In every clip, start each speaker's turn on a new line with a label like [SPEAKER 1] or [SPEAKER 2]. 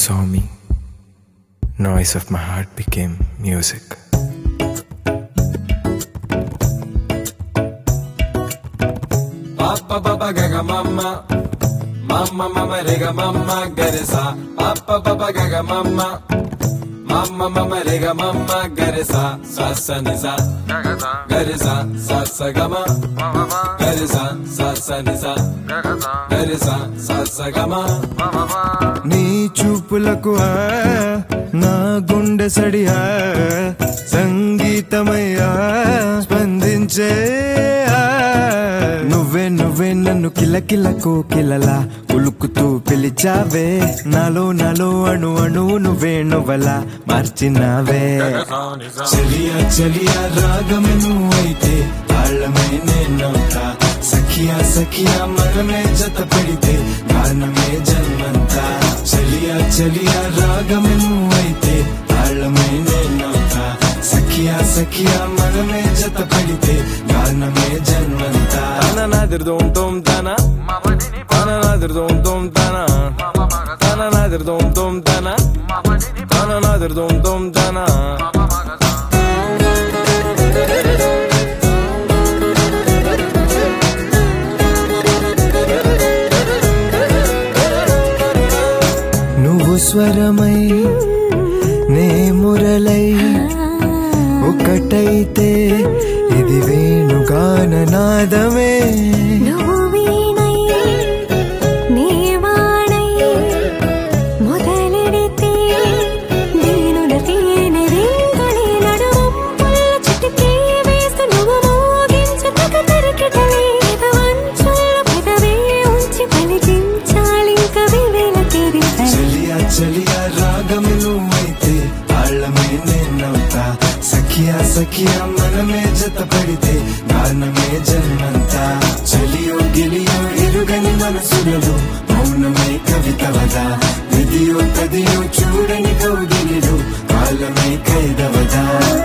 [SPEAKER 1] saw me, noise of my heart became music.
[SPEAKER 2] Papa papa gaga mama Mama mama rega mama garisa Papa papa gaga mama Mama mama rega mama garisa Sasa nisa garisa Sasa gama garisa Sasa nisa garisa Sasa gama
[SPEAKER 3] నీ చూపులకు ఆ, నా గుండె సడియా సంగీతమయ్యా స్పందించే ఆ. నువ్వే నువ్వే నన్ను కిలకిల కోకిలలా ఉలుకుతూ పిలిచావే నాలో నాలో అణు అణు నువ్వే నువ్వలా మార్చినావే చలియా చలియా రాగమే నువ్వైతే తాళమే నేనవుతా సఖియా సఖియా మనమే జత పడితే కారణమే జన్మంతా చలియా చలియా రాగమే నువ్వైతే తాళమే నేనవుతా సఖియా సఖియా మనమే జత పడితే కారణమే జన్మంతా
[SPEAKER 1] Tana nadir dom dom tana. Tana nadir dom dom tana. Tana nadir dom dom tana. Tana nadir dom dom tana.
[SPEAKER 3] నువ్వు స్వరమై నే మురళై ఒకటైతే ఇది వేణుగాన నాదమే
[SPEAKER 4] నువ్వు వీణై నీవాణై మొదలెడితే దీనుల తేనె రింగని నడుమంపుల చిటికే వేస్తూ నువ్వు మోగించు తగ తరికిటలే పెదవంచుల పెదవే ఉంచి పలికించాలింక వివేల తీరితలే
[SPEAKER 3] చలియా చలియా రాగము నువ్వైతే తాళమే నేనవుతా సఖియా సఖియా మనమే జత పడితే కారణమే జన్మంతా చలియో గిలియో ఎరుగని మనసులలో మౌనమై కవితవదా నిధియో తదియో చూడని కౌగిలిలో కాలమే ఖైదవదా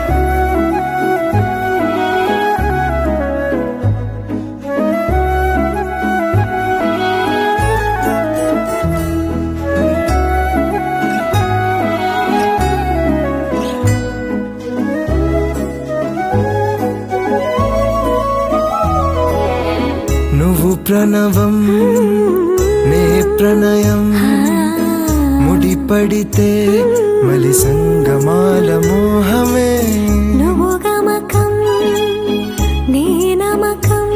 [SPEAKER 3] నువ్వు ప్రణవం నే ప్రణయం ముడిపడితే మలి సంగమాల మోహమే
[SPEAKER 4] నువ్వు గమకం నీ నమకం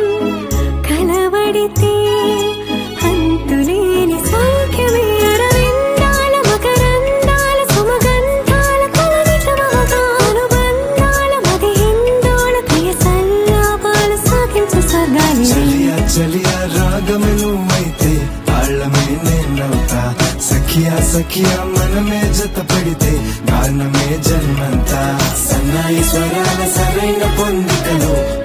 [SPEAKER 4] కలవడితే అంతులేని సౌఖ్యమే అరవిందాల మకరందాల సుమగంధాల కలవిటమవగాను బంధాల మది హిందోళ ప్రియ సల్లాపాలు సాగించు స్వర్గాలి
[SPEAKER 3] చలియా చలియా రాగము నువ్వైతే తాళమే నేనవుతా సఖియా సఖియా మనమే జత పడితే కారణమే జన్మంతా సన్నాయి స్వరాల సరైన పొందికలో